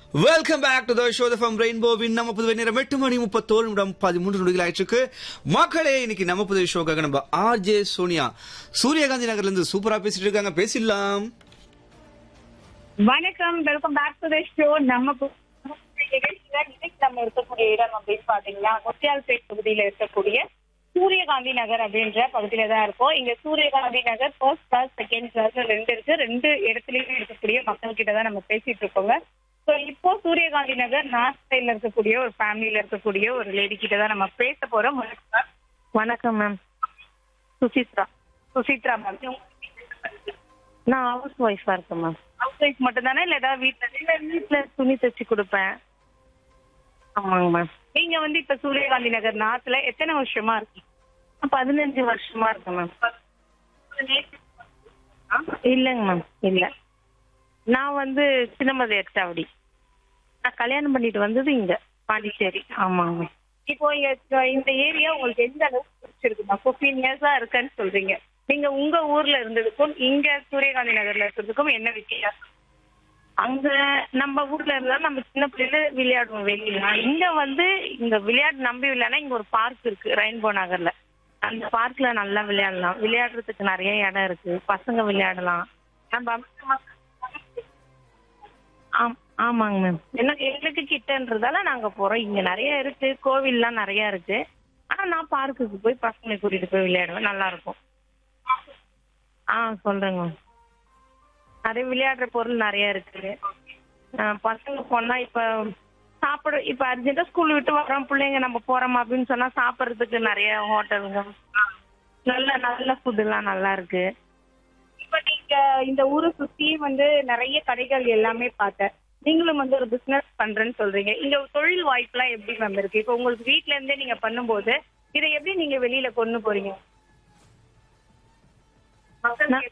Welcome back to the show from ரெயின்போவின் நம்ம புதுவை நேரம் எட்டு மணி முப்பத்தோரு நிமிடம் பதிமூன்று நொடிகள் ஆயிடுச்சு மக்களே இன்னைக்கு நம்ம புதுவை ஷோக்காக நம்ம ஆர் ஜே சோனியா சூரியகாந்தி நகர்ல இருந்து சூப்பரா பேசிட்டு இருக்காங்க பேசிடலாம் வணக்கம் welcome back to the show நம்ம பு- நிகழ்ச்சியில இன்னைக்கு நம்ம இருக்கக்கூடிய இடம் அப்படின்னு பாத்தீங்கன்னா முத்தியால்பேட் பகுதியில இருக்கக்கூடிய சூரியகாந்தி நகர் அப்படின்ற பகுதியில தான் இருக்கோம் இங்க Suriyakanthi Nagar first class second class ரெண்டு இருக்கு ரெண்டு இடத்துலயும் இருக்கக்கூடிய மக்கள் கிட்ட தான் நம்ம பேசிட்டு இருக்கோங்க ஸோ இப்போ சூரியகாந்தி நகர் நார்த் சைட்ல இருக்கக்கூடிய ஒரு ஃபேமிலியில இருக்கக்கூடிய ஒரு லேடி கிட்ட தான் நம்ம பேச போறோம் வணக்கம். வணக்கம் மேம் சுசித்ரா சுசித்ரா மேம் நான் ஹவுஸ் ஒய்ஃபா இருக்கேன் மேம் ஹவுஸ் ஒய்ஃப் மட்டும் தானே இல்ல ஏதாவது வீட்டுல இல்ல வீட்டுல துணி தைச்சு கொடுப்பேன் ஆமாங்க மேம் நீங்க வந்து இப்ப சூரியகாந்தி நகர் நார்த்ல எத்தனை வருஷமா இருக்கீங்க நான் பதினஞ்சு வருஷமா இருக்கேன் மேம் இல்லைங்க மேம் இல்ல நான் வந்து சின்னமது எட்டாவடி நான் கல்யாணம் பண்ணிட்டு வந்தது இங்க பாண்டிச்சேரி ஆமாங்க மேம் இப்போ இங்க இந்த ஏரியா உங்களுக்கு எந்த அளவுக்கு பிடிச்சிருக்குமா ஃபிஃப்டீன் இயர்ஸா இருக்குன்னு சொல்றீங்க நீங்க உங்க ஊர்ல இருந்ததுக்கும் இங்க சூரியகாந்தி நகர்ல இருக்கிறதுக்கும் என்ன வித்தியாசம் அங்க நம்ம ஊர்ல இருந்தா நம்ம சின்ன பிள்ளைல விளையாடுவோம் வெளியில இங்க வந்து இங்க விளையாட்டு நம்பி விளையாடனா இங்க ஒரு பார்க் இருக்கு ரெயின்போ நகர்ல அந்த பார்க்ல நல்லா விளையாடலாம் விளையாடுறதுக்கு நிறைய இடம் இருக்கு பசங்க விளையாடலாம் நம்ம ஆம் ஆமாங்க மேம் எனக்கு எங்களுக்கு கிட்டன்றதால நாங்க போறோம் இங்க நிறைய இருக்கு கோவில்லாம் நிறைய இருக்கு ஆனா நான் பார்க்குக்கு போய் பசங்களை கூட்டிட்டு போய் விளையாடுவேன் நல்லா இருக்கும் ஆ சொல்றேங்க மேம் நிறைய விளையாடுற பொருள் நிறைய இருக்கு ஆ, பசங்க போனா இப்ப சாப்பிட இப்ப அர்ஜென்ட்டா ஸ்கூல் விட்டு வரோம் பிள்ளைங்க நம்ம போறோம் அப்படின்னு சொன்னா சாப்பிடுறதுக்கு நிறைய ஹோட்டலுங்க நல்ல நல்ல ஃபுட் எல்லாம் நல்லா இருக்கு இப்ப நீங்க இந்த ஊரை சுத்தி வந்து நிறைய கடைகள் எல்லாமே பார்த்தேன் நீங்களும் வந்து ஒரு பிசினஸ் பண்றேன்னு சொல்றீங்க இங்க தொழில் வாய்ப்புலாம் எப்படி மேம் இருக்கு இப்போ உங்களுக்கு வீட்ல இருந்தே நீங்க பண்ணும்போது இதை எப்படி நீங்க வெளியில கொண்டு போறீங்க நான்-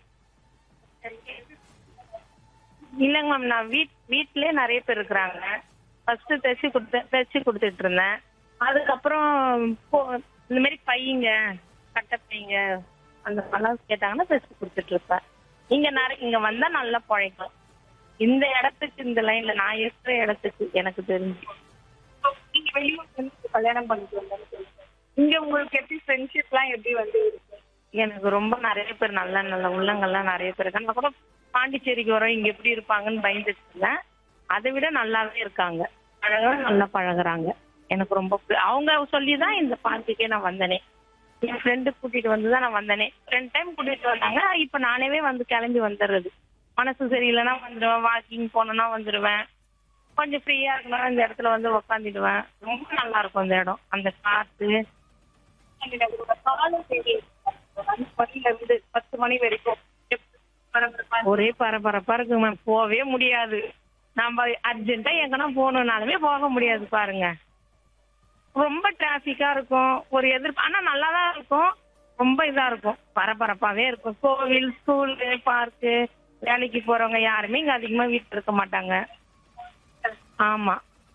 இல்லைங்க மேம் நான் வீட் வீட்லயே நிறைய பேர் இருக்கிறாங்க ஃபர்ஸ்ட் தைச்சு கொடுத்து தைச்சு கொடுத்துட்டு இருந்தேன் அதுக்கப்புறம் போ- இந்த மாதிரி பையங்க கட்டை பையங்க அந்த மாதிரிலாம் கேட்டாங்கன்னா தைச்சு கொடுத்துட்டு இருப்பேன் இங்க நிறைய இங்க வந்தா நல்லா பழைக்கும் இந்த இடத்துக்கு இந்த லைன்ல நான் இருக்கிற இடத்துக்கு எனக்கு தெரிஞ்சு நீங்க வெளியூர் வந்து கல்யாணம் பண்ணிட்டு வந்தேன்னு சொல்லுங்க இங்க உங்களுக்கு எப்படி ஃப்ரெண்ட்ஷிப்லாம் எப்படி வந்து இருக்கு எனக்கு ரொம்ப நிறைய பேர் நல்ல நல்ல உள்ளங்கள்லாம் நிறைய பேர் இருக்காங்க நான் கூட பாண்டிச்சேரிக்கு வரோம் இங்க எப்படி இருப்பாங்கன்னு பயந்துட்டு இருந்தேன் அதை விட நல்லாவே இருக்காங்க அழகா நல்லா பழகுறாங்க எனக்கு ரொம்ப பி- அவங்க சொல்லி தான் இந்த பார்க்குக்கே நான் வந்தனே என் ஃப்ரெண்டு கூட்டிட்டு வந்து தான் நான் வந்தனே ரெண்டு டைம் கூட்டிட்டு வந்தாங்க இப்ப நானேவே வந்து கிளம்பி வந்துடுறது மனசு சரியில்லைன்னா வந்துடுவேன் வாக்கிங் போனேன்னா வந்துடுவேன் கொஞ்சம் ஃப்ரீயா இருக்கணும் இந்த இடத்துல வந்து உக்காந்துடுவேன் ரொம்ப நல்லா இருக்கும் இந்த இடம் அந்த காத்து உங்களோட காலம் சரி அஞ்சு மணில இருந்து பத்து மணி வரைக்கும் எப்படி பரபரப்பா இருக்கு? ஒரே பரபரப்பா இருக்கு மேம் போகவே முடியாது நம்ம அர்ஜென்ட்டா எங்கன்னா போகணும்னாலுமே போக முடியாது பாருங்க ரொம்ப டிராபிக்கா இருக்கும் ஒரு எதிர்ப்பு ஆனா நல்லா தான் இருக்கும் ரொம்ப இதா இருக்கும் பரபரப்பாவே இருக்கும் கோவில் ஸ்கூலு பார்க்கு வேலைக்கு போறவங்க யாருமே இங்க அதிகமா வீட்டுல இருக்க மாட்டாங்க ஆமா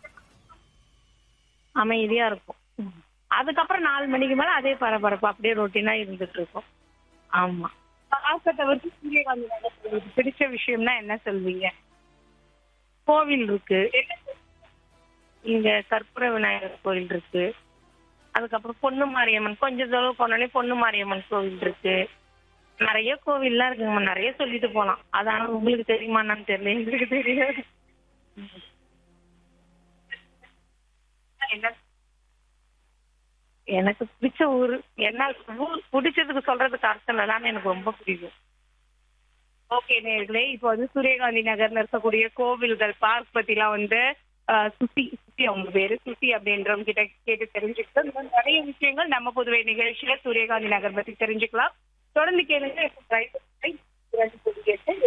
அமைதியா இருக்கும் அதுக்கப்புறம் நாலு மணிக்கு மேல அதே பரபரப்பு அப்படியே ரொட்டீனா இருந்துட்டு இருக்கும் ஆமா பார்க்க தவிர்த்து சூரியகாந்தி நகர் உங்களுக்கு பிடிச்ச விஷயம்னா என்ன சொல்வீங்க கோவில் இருக்கு இங்க கற்பூர விநாயகர் கோவில் இருக்கு அதுக்கப்புறம் பொண்ணு மாரியம்மன் கொஞ்சம் தூரம் போனோடனே பொண்ணு மாரியம்மன் கோவில் இருக்கு நிறைய கோவில்லாம் இருக்குங்க நிறைய சொல்லிட்டு போலாம் அதான உங்களுக்கு தெரியுமா என்னன்னு தெரியல எங்களுக்கு தெரியாது என்ன எனக்கு பிடிச்ச ஊர் என்ன ஊர் பிடிச்சதுக்கு சொல்றதுக்கு அர்த்தம் இல்லை ஆனா எனக்கு ரொம்ப பிடிக்கும் ஓகே நேர்களே இப்போ வந்து சூரியகாந்தி நகர்ல இருக்கக்கூடிய கோவில்கள் பார்க் பத்திலாம் வந்து ஆஹ், சுசி சுசி அவங்க பேரு சுசி அப்படின்றவங்க கிட்ட கேட்டு தெரிஞ்சுக்கலாம் இந்த மாதிரி நிறைய விஷயங்கள் நம்ம புதுவை நிகழ்ச்சியில சூரியகாந்தி நகர் பத்தி தெரிஞ்சுக்கலாம் தொடர்ந்து கேளுங்க இப்போ